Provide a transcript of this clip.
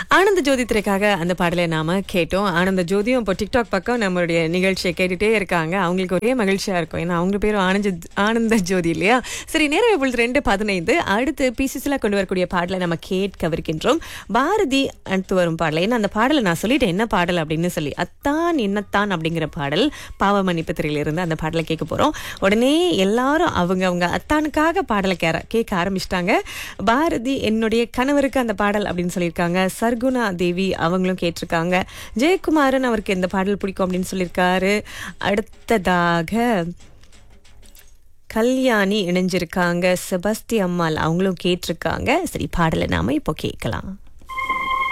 ஆனந்த ஜோதி திரைக்காக அந்த பாடலை நாம கேட்டோம் ஆனந்த ஜோதியும் இப்போ டிக்டாக் பக்கம் நம்மளுடைய நிகழ்ச்சியை கேட்டுட்டே இருக்காங்க அவங்களுக்கு ஒரே மகிழ்ச்சியா இருக்கும் ஏன்னா அவங்க பேரும் ஆனந்த ஆனந்த ஜோதி இல்லையா சரி நேரம் இப்பொழுது ரெண்டு பதினைந்து அடுத்து பிசிசில கொண்டு வரக்கூடிய பாடலை நம்ம கேட்கவிருக்கின்றோம் பாரதி அடுத்து வரும் பாடலை ஏன்னா அந்த பாடலை நான் சொல்லிட்டேன் என்ன பாடல் அப்படின்னு சொல்லி அத்தான் என்னத்தான் அப்படிங்கிற பாடல் பாவ மன்னிப்பு திரையிலிருந்து அந்த பாடலை கேட்க போறோம் உடனே எல்லாரும் அவங்க அவங்க அத்தானுக்காக பாடலை கேர கேட்க ஆரம்பிச்சிட்டாங்க பாரதி என்னுடைய கணவருக்கு அந்த பாடல் அப்படின்னு சொல்லியிருக்காங்க சர்குணா தேவி அவங்களும் கேட்டிருக்காங்க ஜெயக்குமாரன் அவருக்கு எந்த பாடல் பிடிக்கும் அப்படின்னு சொல்லியிருக்காரு அடுத்ததாக கல்யாணி இணைஞ்சிருக்காங்க செபஸ்தி அம்மாள் அவங்களும் கேட்டிருக்காங்க சரி பாடலை நாம இப்போ கேட்கலாம்